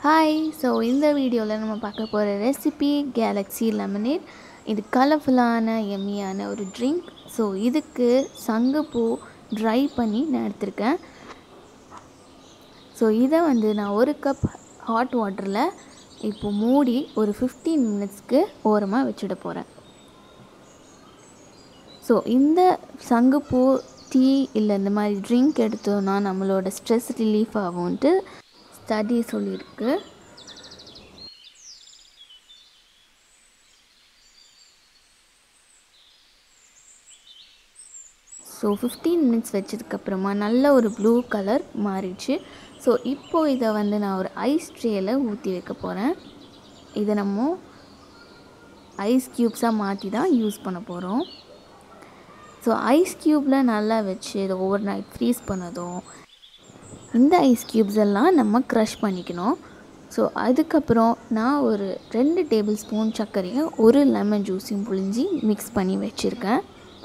hi so இந்த வீடியோவில் நம்ம பார்க்க போகிற ரெசிபி கேலக்ஸி லெமனேட் இது கலர்ஃபுல்லான எம்மியான ஒரு ட்ரிங்க் ஸோ இதுக்கு சங்குப்பூ ட்ரை பண்ணி நான் எடுத்திருக்கேன் ஸோ இதை வந்து நான் ஒரு கப் ஹாட் வாட்டரில் இப்போ மூடி ஒரு ஃபிஃப்டீன் மினிட்ஸ்க்கு ஓரமாக வச்சுட போகிறேன் ஸோ இந்த சங்குப்பூ டீ இல்லை இந்த மாதிரி ட்ரிங்க் எடுத்தோன்னா நம்மளோட ஸ்ட்ரெஸ் ரிலீஃப் ஆகும்ன்ட்டு ஸ்டடி சொல்லியிருக்கு ஸோ ஃபிஃப்டீன் மினிட்ஸ் வச்சதுக்கப்புறமா நல்ல ஒரு ப்ளூ கலர் மாறிடுச்சு ஸோ இப்போது இதை வந்து நான் ஒரு ஐஸ் ட்ரேயில் ஊற்றி வைக்க போகிறேன் இதை நம்ம ஐஸ் க்யூப்ஸாக மாற்றி தான் யூஸ் பண்ண போகிறோம் ஸோ ஐஸ் க்யூப்பில் நல்லா வச்சு இதை ஓவர் நைட் ஃப்ரீஸ் பண்ணதும் இந்த ஐஸ் க்யூப்ஸ் எல்லாம் நம்ம க்ரஷ் பண்ணிக்கணும் ஸோ அதுக்கப்புறம் நான் ஒரு ரெண்டு டேபிள் ஸ்பூன் சர்க்கரையும் ஒரு லெமன் ஜூஸையும் புழிஞ்சி மிக்ஸ் பண்ணி வச்சுருக்கேன்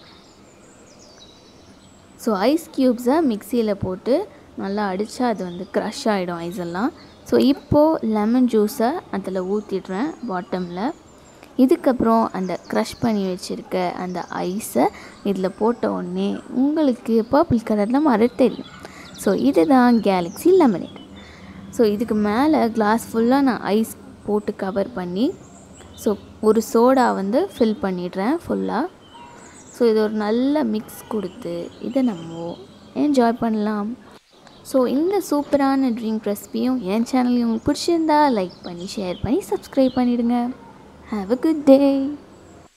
ஸோ ஐஸ் க்யூப்ஸை மிக்சியில் போட்டு நல்லா அடித்தா அது வந்து க்ரஷ் ஆகிடும் ஐஸ் எல்லாம் ஸோ இப்போது லெமன் ஜூஸை அதில் ஊற்றிடுறேன் பாட்டமில் இதுக்கப்புறம் அந்த க்ரஷ் பண்ணி வச்சுருக்க அந்த ஐஸை இதில் போட்ட உடனே உங்களுக்கு பர்பிள் கலரில் மர தெரியும் ஸோ இதுதான் கேலக்ஸி லெமனேட் ஸோ இதுக்கு மேலே கிளாஸ் ஃபுல்லாக நான் ஐஸ் போட்டு கவர் பண்ணி ஸோ ஒரு சோடா வந்து ஃபில் பண்ணிடுறேன் ஃபுல்லாக ஸோ இது ஒரு நல்ல மிக்ஸ் கொடுத்து இதை நம்ம என்ஜாய் பண்ணலாம் ஸோ இந்த சூப்பரான ட்ரிங்க் ரெசிபியும் என் சேனலையும் உங்களுக்கு பிடிச்சிருந்தா லைக் பண்ணி ஷேர் பண்ணி சப்ஸ்கிரைப் பண்ணிவிடுங்க ஹாவ் அ குட் டே